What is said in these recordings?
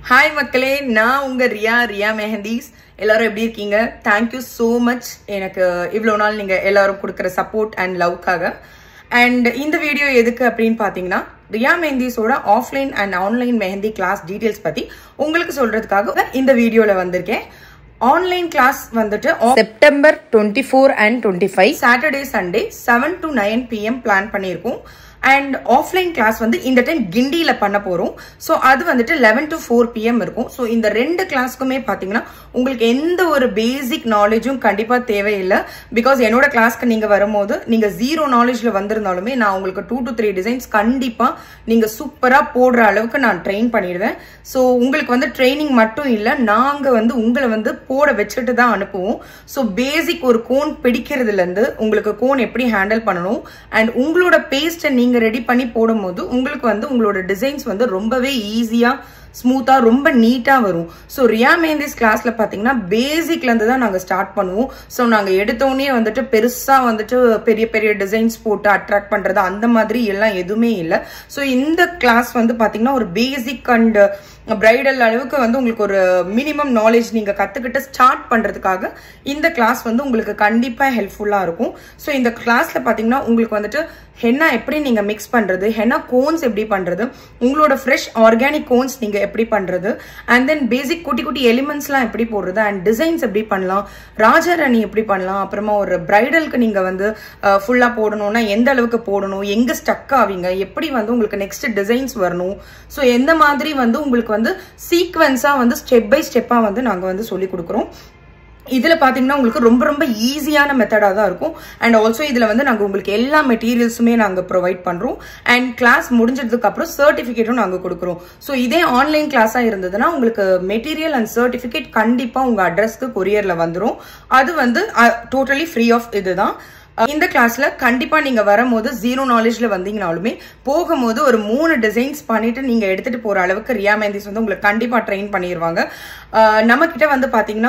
hi மக்களே நான் உங்க ரியா ரியா மெஹந்தீஸ் எல்லாரும் எப்படி இருக்கீங்க தேங்க்யூ ஸோ மச் எனக்கு இவ்வளோ நாள் நீங்க எல்லாரும் கொடுக்குற சப்போர்ட் அண்ட் லவ்க்காக அண்ட் இந்த வீடியோ எதுக்கு அப்படின்னு பார்த்தீங்கன்னா ரியா மெஹந்தீஸோட offline and online mehndi class details பத்தி உங்களுக்கு சொல்றதுக்காக இந்த வீடியோல வந்திருக்கேன் ஆன்லைன் கிளாஸ் வந்துட்டு September twenty four and twenty five Saturday Sunday seven to nine PM plan பண்ணியிருக்கோம் அண்ட் ஆஃப்லைன் கிளாஸ் வந்து இந்த டைம் கிண்டியில பண்ண போறோம் ஸோ அது வந்துட்டு லெவன் டு ஃபோர் பிஎம் இருக்கும் ஸோ இந்த ரெண்டு கிளாஸ்க்குமே பார்த்தீங்கன்னா உங்களுக்கு எந்த ஒரு பேசிக் நாலேஜும் கண்டிப்பா தேவையில்லை பிகாஸ் என்னோட கிளாஸ்க்கு நீங்க வரும்போது நீங்க ஜீரோ நாலேஜ்ல வந்திருந்தாலுமே நான் உங்களுக்கு டூ டு த்ரீ டிசைன்ஸ் கண்டிப்பா நீங்க சூப்பரா போடுற அளவுக்கு நான் ட்ரெயின் பண்ணிடுவேன் ஸோ உங்களுக்கு வந்து ட்ரைனிங் மட்டும் இல்லை நாங்க வந்து உங்களை வந்து போட வச்சுட்டு தான் அனுப்புவோம் ஸோ பேசிக் ஒரு கோன் பிடிக்கிறதுல இருந்து உங்களுக்கு கோன் எப்படி ஹேண்டில் பண்ணணும் அண்ட் உங்களோட பேஸ்ட்டை நீங்க ரெடி பண்ணி போடும்போது உங்களுக்கு வந்து உங்களோட டிசைன்ஸ் வந்து ரொம்பவே ஈஸியா ஸ்மூத்தா ரொம்ப நீட்டா வரும் ஸோ ரியா மேந்திஸ் கிளாஸ்ல பாத்தீங்கன்னா பேசிக்ல இருந்து தான் நாங்க ஸ்டார்ட் பண்ணுவோம் ஸோ நாங்க எடுத்தோடனே வந்துட்டு பெருசா வந்துட்டு பெரிய பெரிய டிசைன்ஸ் போட்டு அட்ராக்ட் பண்றது அந்த மாதிரி எல்லாம் எதுவுமே இல்லை ஸோ இந்த கிளாஸ் வந்து பாத்தீங்கன்னா ஒரு பேசிக் அண்ட் பிரைடல் அளவுக்கு வந்து உங்களுக்கு ஒரு மினிமம் நாலேஜ் நீங்க கத்துக்கிட்டு ஸ்டார்ட் பண்றதுக்காக இந்த கிளாஸ் வந்து உங்களுக்கு கண்டிப்பா ஹெல்ப்ஃபுல்லா இருக்கும் ஸோ இந்த கிளாஸ்ல பாத்தீங்கன்னா உங்களுக்கு வந்துட்டு ஹென்னா எப்படி நீங்க மிக்ஸ் பண்றது ஹென்னா கோன்ஸ் எப்படி பண்றது உங்களோட ஃப்ரெஷ் ஆர்கானிக் கோன்ஸ் நீங்க எப்படி பண்றது அண்ட் தென் பேசிக் குட்டி குட்டி எலிமெண்ட்ஸ்லாம் எப்படி போடுறது அண்ட் டிசைன்ஸ் எப்படி பண்ணலாம் ராஜாராணி எப்படி பண்ணலாம் அப்புறமா ஒரு பிரைடலுக்கு நீங்க வந்து ஃபுல்லா போடணும்னா எந்த அளவுக்கு போடணும் எங்க ஸ்டக் ஆவீங்க எப்படி வந்து உங்களுக்கு நெக்ஸ்ட் டிசைன்ஸ் வரணும் ஸோ எந்த மாதிரி வந்து உங்களுக்கு வந்து சீக்வன்ஸா வந்து ஸ்டெப் பை ஸ்டெப்பா வந்து நாங்க வந்து சொல்லி கொடுக்குறோம் இதுல பாத்தீங்கன்னா உங்களுக்கு ரொம்ப ரொம்ப ஈஸியான மெத்தடா தான் இருக்கும் அண்ட் ஆல்சோ இதுல வந்து நாங்க உங்களுக்கு எல்லா மெட்டீரியல்ஸுமே நாங்க ப்ரொவைட் பண்றோம் அண்ட் கிளாஸ் முடிஞ்சதுக்கு அப்புறம் சர்டிபிகேட்டும் நாங்க கொடுக்குறோம் ஸோ இதே ஆன்லைன் கிளாஸா இருந்ததுன்னா உங்களுக்கு மெட்டீரியல் அண்ட் சர்டிபிகேட் கண்டிப்பா உங்க அட்ரஸ்க்கு கொரியர்ல வந்துடும் அது வந்து டோட்டலி ஃப்ரீ ஆஃப் இதுதான் இந்த கிளாஸ்ல கண்டிப்பா நீங்க வரும்போது ஜீரோ நாலேஜ்ல வந்தீங்கனாலுமே போகும்போது ஒரு மூணு டிசைன்ஸ் பண்ணிட்டு நீங்க எடுத்துட்டு போற அளவுக்கு ரியா மெஹந்திஸ் வந்து உங்களுக்கு கண்டிப்பா ட்ரெயின் பண்ணிடுவாங்க நம்ம கிட்ட வந்து பாத்தீங்கன்னா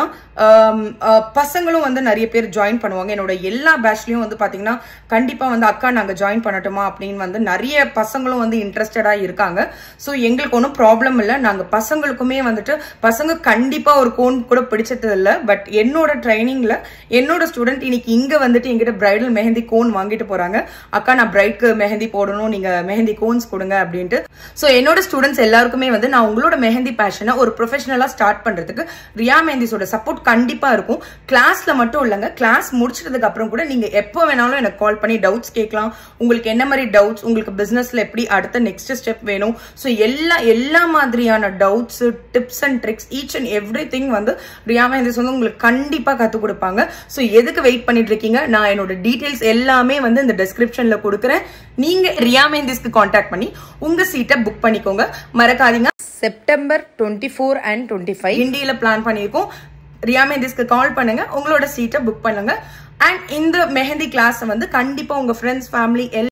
பசங்களும் வந்து நிறைய பேர் ஜாயின் பண்ணுவாங்க என்னோட எல்லா பேட்ச்லயும் வந்து பாத்தீங்கன்னா கண்டிப்பா வந்து அக்கா நாங்க ஜாயின் பண்ணட்டுமா அப்படின்னு வந்து நிறைய பசங்களும் வந்து இன்ட்ரெஸ்டடா இருக்காங்க ஸோ எங்களுக்கு ஒன்றும் ப்ராப்ளம் இல்லை நாங்க பசங்களுக்குமே வந்துட்டு பசங்க கண்டிப்பா ஒரு கோன் கூட பிடிச்சது இல்லை பட் என்னோட ட்ரைனிங்ல என்னோட ஸ்டூடெண்ட் இன்னைக்கு இங்க வந்துட்டு எங்கிட்ட பிரைடல் மெஹந்தி கோன் வாங்கிட்டு போறாங்க அக்கா நான் பிரைட்க்கு மெஹந்தி போடணும் நீங்க மெஹந்தி கோன்ஸ் கொடுங்க அப்படின்ட்டு ஸோ என்னோட ஸ்டூடெண்ட்ஸ் எல்லாருக்குமே வந்து நான் உங்களோட மெஹந்தி பேஷனை ஒரு ப்ரொஃபஷனலா ஸ்டார்ட் பண்றதுக்கு ரியா மெஹந்திஸோட சப்போர்ட் கண்டிப்பா இருக்கும் கிளாஸ்ல மட்டும் இல்லைங்க கிளாஸ் முடிச்சதுக்கு அப்புறம் கூட நீங்க எப்போ வேணாலும் எனக்கு கால் பண்ணி டவுட்ஸ் கேட்கலாம் உங்களுக்கு என்ன மாதிரி டவுட்ஸ் உங்களுக்கு பிசினஸ்ல எப்படி அடுத்த நெக்ஸ்ட் ஸ்டெப் வேணும் ஸோ எல்லா எல்லா மாதிரியான doubts tips and tricks each and every thing வந்து ரியா மெஹந்திஸ் வந்து உங்களுக்கு கண்டிப்பா கத்துக் கொடுப்பாங்க ஸோ எதுக்கு வெயிட் பண்ணிட்டு இருக்கீங்க நான் என்னோட டீடைல்ஸ் எல்லாமே வந்து இந்த டிஸ்கிரிப்ஷன்ல கொடுக்குறேன் நீங்க ரியா மெஹந்திஸ்க்கு காண்டாக்ட் பண்ணி உங்க சீட்டை புக் பண்ணிக்கோங்க மறக்காதீங்க September twenty four and twenty five இந்தியில பிளான் பண்ணியிருக்கோம் ரியா மெஹந்திஸ்க்கு கால் பண்ணுங்க உங்களோட சீட்டை புக் பண்ணுங்க அண்ட் இந்த மெஹந்தி கிளாஸ் வந்து கண்டிப்பா உங்க ஃப்ரெண்ட்ஸ் ஃபேமிலி எல்லாம்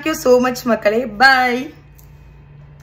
தேங்க்யூ ஸோ மச் மக்களே பாய்